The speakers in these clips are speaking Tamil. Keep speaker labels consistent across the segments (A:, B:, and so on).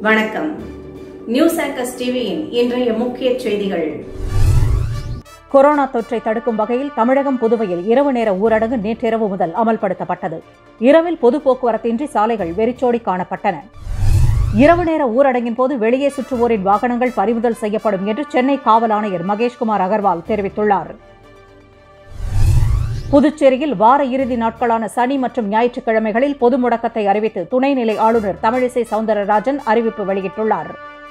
A: வணக்கம் நியூஸ் ஆங்கர்ஸ் டிவியின் இன்றைய முக்கிய செய்திகள்
B: கொரோனா தொற்றை தடுக்கும் வகையில் தமிழகம் புதுவையில் இரவு நேர ஊரடங்கு நேற்றிரவு முதல் அமல்படுத்தப்பட்டது இரவில் பொது போக்குவரத்தின்றி சாலைகள் வெறிச்சோடி காணப்பட்டன இரவு நேர ஊரடங்கின் போது வெளியே சுற்றுவோரின் வாகனங்கள் பறிமுதல் செய்யப்படும் என்று சென்னை காவல் ஆணையர் மகேஷ்குமார் அகர்வால் தெரிவித்துள்ளார் புதுச்சேரியில் வார இறுதி நாட்களான சனி மற்றும் ஞாயிற்றுக்கிழமைகளில் பொது முடக்கத்தை அறிவித்து துணைநிலை ஆளுநர் தமிழிசை சவுந்தரராஜன் அறிவிப்பு வெளியிட்டுள்ளார்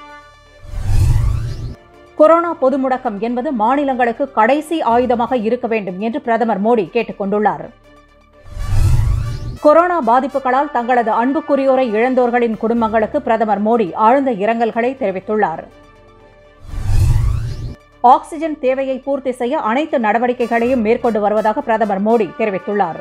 B: கொரோனா பொது முடக்கம் என்பது மாநிலங்களுக்கு கடைசி ஆயுதமாக இருக்க வேண்டும் என்று பிரதமர் மோடி கேட்டுக் கொண்டுள்ளார் கொரோனா பாதிப்புகளால் தங்களது அன்புக்குரியோரை இழந்தோர்களின் குடும்பங்களுக்கு பிரதமர் மோடி ஆழ்ந்த இரங்கல்களை தெரிவித்துள்ளார் ஆக்ஸிஜன் தேவையை பூர்த்தி செய்ய அனைத்து நடவடிக்கைகளையும் மேற்கொண்டு வருவதாக பிரதமர் மோடி தெரிவித்துள்ளார்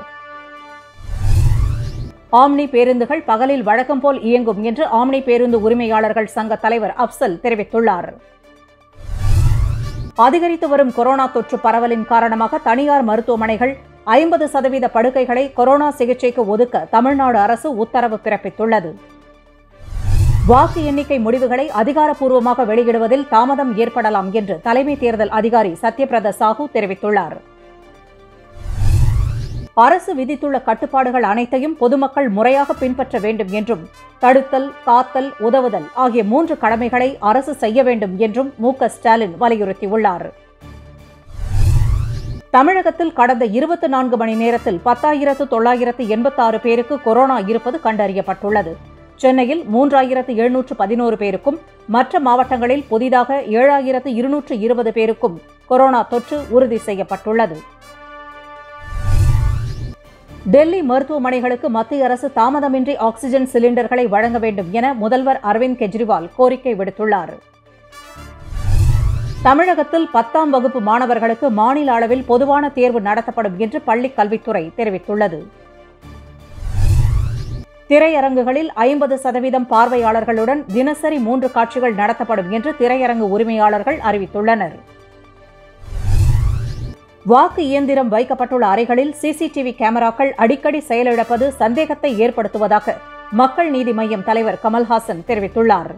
B: ஆம்னி பேருந்துகள் பகலில் வழக்கம் போல் இயங்கும் என்று ஆம்னி பேருந்து உரிமையாளர்கள் சங்க தலைவர் அப்சல் தெரிவித்துள்ளார் அதிகரித்து வரும் கொரோனா தொற்று பரவலின் காரணமாக தனியார் மருத்துவமனைகள் ஐம்பது சதவீத படுக்கைகளை கொரோனா சிகிச்சைக்கு ஒதுக்க தமிழ்நாடு அரசு உத்தரவு பிறப்பித்துள்ளது வாக்கு எண்ணிக்கை முடிவுகளை அதிகாரப்பூர்வமாக வெளியிடுவதில் தாமதம் ஏற்படலாம் என்று தலைமை தேர்தல் அதிகாரி சத்யபிரத சாஹூ தெரிவித்துள்ளார் அரசு விதித்துள்ள கட்டுப்பாடுகள் அனைத்தையும் பொதுமக்கள் முறையாக பின்பற்ற வேண்டும் என்றும் தடுத்தல் காத்தல் உதவுதல் ஆகிய மூன்று கடமைகளை அரசு செய்ய வேண்டும் என்றும் மு க ஸ்டாலின் வலியுறுத்தியுள்ளார் தமிழகத்தில் கடந்த இருபத்தி நான்கு மணி நேரத்தில் பத்தாயிரத்து தொள்ளாயிரத்து எண்பத்தாறு பேருக்கு கொரோனா இருப்பது கண்டறியப்பட்டுள்ளது சென்னையில் மூன்றாயிரத்து எழுநூற்று பதினோரு பேருக்கும் மற்ற மாவட்டங்களில் புதிதாக ஏழாயிரத்து இருநூற்று இருபது பேருக்கும் கொரோனா தொற்று உறுதி செய்யப்பட்டுள்ளது டெல்லி மருத்துவமனைகளுக்கு மத்திய அரசு தாமதமின்றி ஆக்ஸிஜன் சிலிண்டர்களை வழங்க வேண்டும் என முதல்வர் அரவிந்த் கெஜ்ரிவால் கோரிக்கை விடுத்துள்ளார் தமிழகத்தில் பத்தாம் வகுப்பு மாணவர்களுக்கு மாநில அளவில் பொதுவான தேர்வு நடத்தப்படும் என்று பள்ளிக் கல்வித்துறை தெரிவித்துள்ளது திரையரங்குகளில் ஐம்பது சதவீதம் பார்வையாளர்களுடன் தினசரி மூன்று காட்சிகள் நடத்தப்படும் என்று திரையரங்கு உரிமையாளர்கள் அறிவித்துள்ளனர் வாக்கு இயந்திரம் வைக்கப்பட்டுள்ள அறைகளில் சிசிடிவி கேமராக்கள் அடிக்கடி செயலிழப்பது சந்தேகத்தை ஏற்படுத்துவதாக மக்கள் நீதி மய்யம் தலைவர் கமல்ஹாசன் தெரிவித்துள்ளார்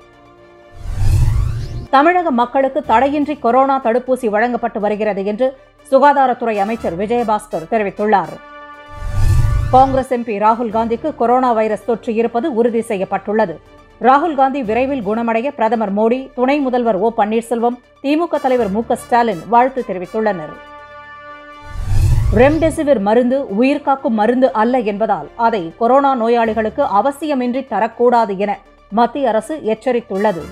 B: தமிழக மக்களுக்கு தடையின்றி கொரோனா தடுப்பூசி வழங்கப்பட்டு வருகிறது என்று சுகாதாரத்துறை அமைச்சர் விஜயபாஸ்கர் தெரிவித்துள்ளார் காங்கிரஸ் எம்பி ராகுல் காந்திக்கு கொரோனா வைரஸ் தொற்று இருப்பது உறுதி செய்யப்பட்டுள்ளது ராகுல் காந்தி விரைவில் குணமடைய பிரதமர் மோடி துணை முதல்வர் ஓ பன்னீர்செல்வம் திமுக தலைவர் மு க ஸ்டாலின் வாழ்த்து தெரிவித்துள்ளனர் ரெம்டெசிவிர் மருந்து உயிர்காக்கும் மருந்து அல்ல என்பதால் அதை கொரோனா நோயாளிகளுக்கு அவசியமின்றி தரக்கூடாது என மத்திய அரசு எச்சரித்துள்ளது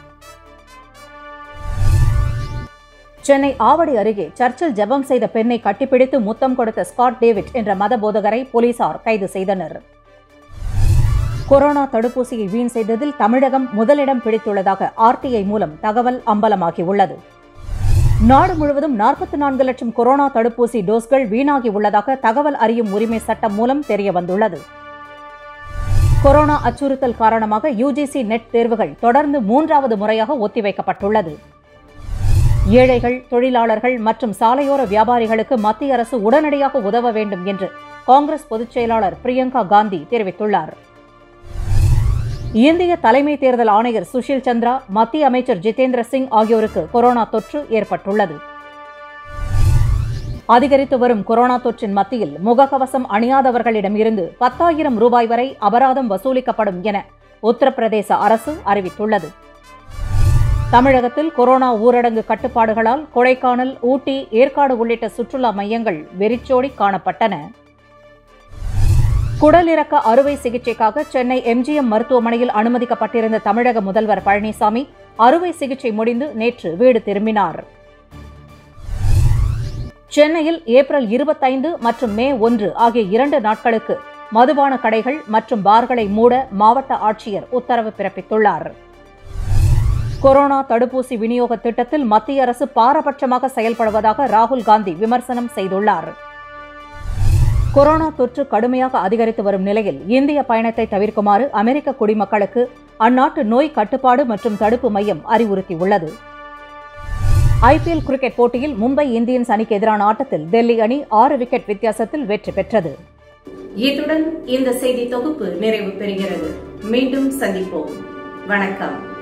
B: சென்னை ஆவடி அருகே சர்ச்சில் ஜெபம் செய்த பெண்ணை கட்டிப்பிடித்து முத்தம் கொடுத்த ஸ்காட் டேவிட் என்ற மத போதகரை போலீசார் கைது செய்தனர் கொரோனா தடுப்பூசியை வீண் செய்ததில் தமிழகம் முதலிடம் பிடித்துள்ளதாக ஆர்டிஐ மூலம் தகவல் அம்பலமாகியுள்ளது நாடு முழுவதும் நாற்பத்தி நான்கு லட்சம் கொரோனா தடுப்பூசி டோஸ்கள் வீணாகி உள்ளதாக தகவல் அறியும் உரிமை சட்டம் மூலம் தெரியவந்துள்ளது கொரோனா அச்சுறுத்தல் காரணமாக யுஜிசி நெட் தேர்வுகள் தொடர்ந்து மூன்றாவது முறையாக ஒத்திவைக்கப்பட்டுள்ளது ஏழைகள் தொழிலாளர்கள் மற்றும் சாலையோர வியாபாரிகளுக்கு மத்திய அரசு உடனடியாக உதவ வேண்டும் என்று காங்கிரஸ் பொதுச் செயலாளர் பிரியங்கா காந்தி தெரிவித்துள்ளார் இந்திய தலைமை தேர்தல் ஆணையர் சுஷில் சந்திரா மத்திய அமைச்சர் ஜிதேந்திர சிங் ஆகியோருக்கு கொரோனா தொற்று ஏற்பட்டுள்ளது அதிகரித்து வரும் கொரோனா தொற்றின் மத்தியில் முகக்கவசம் அணியாதவர்களிடம் இருந்து பத்தாயிரம் ரூபாய் வரை அபராதம் வசூலிக்கப்படும் என உத்தரப்பிரதேச அரசு அறிவித்துள்ளது தமிழகத்தில் கொரோனா ஊரடங்கு கட்டுப்பாடுகளால் கொடைக்கானல் ஊட்டி ஏற்காடு உள்ளிட்ட சுற்றுலா மையங்கள் வெறிச்சோடி காணப்பட்டன குடலிறக்க அறுவை சிகிச்சைக்காக சென்னை எம்ஜிஎம் மருத்துவமனையில் அனுமதிக்கப்பட்டிருந்த தமிழக முதல்வர் பழனிசாமி அறுவை சிகிச்சை முடிந்து நேற்று வீடு திரும்பினார் சென்னையில் ஏப்ரல் இருபத்தைந்து மற்றும் மே ஒன்று ஆகிய இரண்டு நாட்களுக்கு மதுபான கடைகள் மற்றும் பார்களை மூட மாவட்ட ஆட்சியர் உத்தரவு பிறப்பித்துள்ளார் கொரோனா தடுப்பூசி விநியோக திட்டத்தில் மத்திய அரசு பாரபட்சமாக செயல்படுவதாக ராகுல் காந்தி விமர்சனம் செய்துள்ளார் கொரோனா தொற்று கடுமையாக அதிகரித்து வரும் நிலையில் இந்திய பயணத்தை தவிர்க்குமாறு அமெரிக்க குடிமக்களுக்கு அந்நாட்டு நோய் கட்டுப்பாடு மற்றும் தடுப்பு மையம் அறிவுறுத்தியுள்ளது ஐபிஎல் கிரிக்கெட் போட்டியில் மும்பை இந்தியன்ஸ் அணிக்கு எதிரான ஆட்டத்தில் டெல்லி அணி ஆறு விக்கெட் வித்தியாசத்தில் வெற்றி பெற்றது
A: இத்துடன் இந்த செய்தி தொகுப்பு நிறைவு பெறுகிறது மீண்டும் சந்திப்போம் வணக்கம்